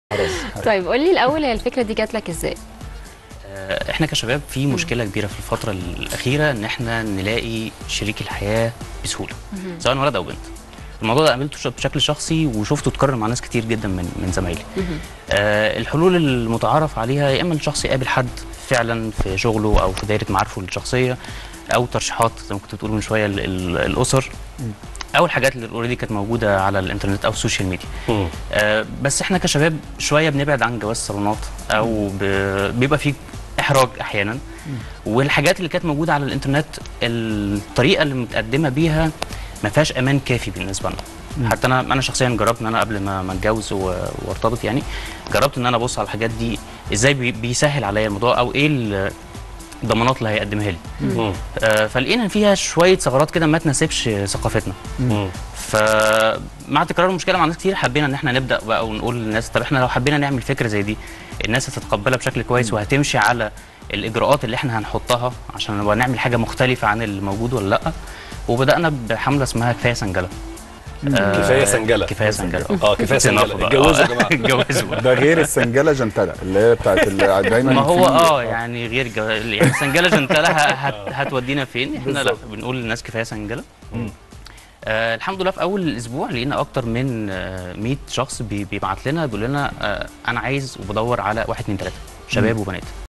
طيب قول لي الاول هي الفكره دي جات لك ازاي آه، احنا كشباب في مشكله كبيره في الفتره الاخيره ان احنا نلاقي شريك الحياه بسهوله سواء ولد او بنت الموضوع ده قابلته بشكل شخصي وشفته اتكرر مع ناس كتير جدا من من زمايلي آه الحلول المتعارف عليها يا اما الشخص يقابل حد فعلا في شغله او في دايره معارفه الشخصيه او ترشيحات زي ما كنت بتقول من شويه ال- ال- الاسر او الحاجات اللي اوريدي كانت موجوده على الانترنت او السوشيال ميديا آه، بس احنا كشباب شويه بنبعد عن جواز الصالونات او ب... بيبقى في احراج احيانا والحاجات اللي كانت موجوده على الانترنت الطريقه اللي متقدمه بيها ما فيهاش امان كافي بالنسبه لنا حتى انا انا شخصيا جربت ان انا قبل ما ما اتجوز و- وارتبط يعني جربت ان انا ابص على الحاجات دي ازاي بي- بيسهل عليا الموضوع او ايه ال- الضمانات اللي هيقدمها لي آه، فلقينا إن فيها شويه ثغرات كده ما تناسبش ثقافتنا فمع تكرار المشكله مع ناس كتير حبينا ان احنا نبدا بقى ونقول للناس طب احنا لو حبينا نعمل فكره زي دي الناس هتتقبلها بشكل كويس وهتمشي على الاجراءات اللي احنا هنحطها عشان نبقى نعمل حاجه مختلفه عن اللي موجود ولا لا وبدانا بحمله اسمها كفايه سنجله آه، كفاية سنجلة. كفايه سنجله اه كفايه سنجله enough بقى. اتجوزوا يا جماعه اتجوزوا بقى. ده غير السنجله جنتله اللي هي بتاعت ال- دايما ما هو في- اه يعني غير جو... يعني سنجله جنتله ه- هت... هتودينا فين احنا لا بالظبط. بنقول للناس كفايه سنجله آه الحمد لله في اول الاسبوع لقينا اكتر من آه 100 شخص بي... بيبعت لنا بيقول لنا آه انا عايز وبدور على واحد اتنين تلاته شباب وبنات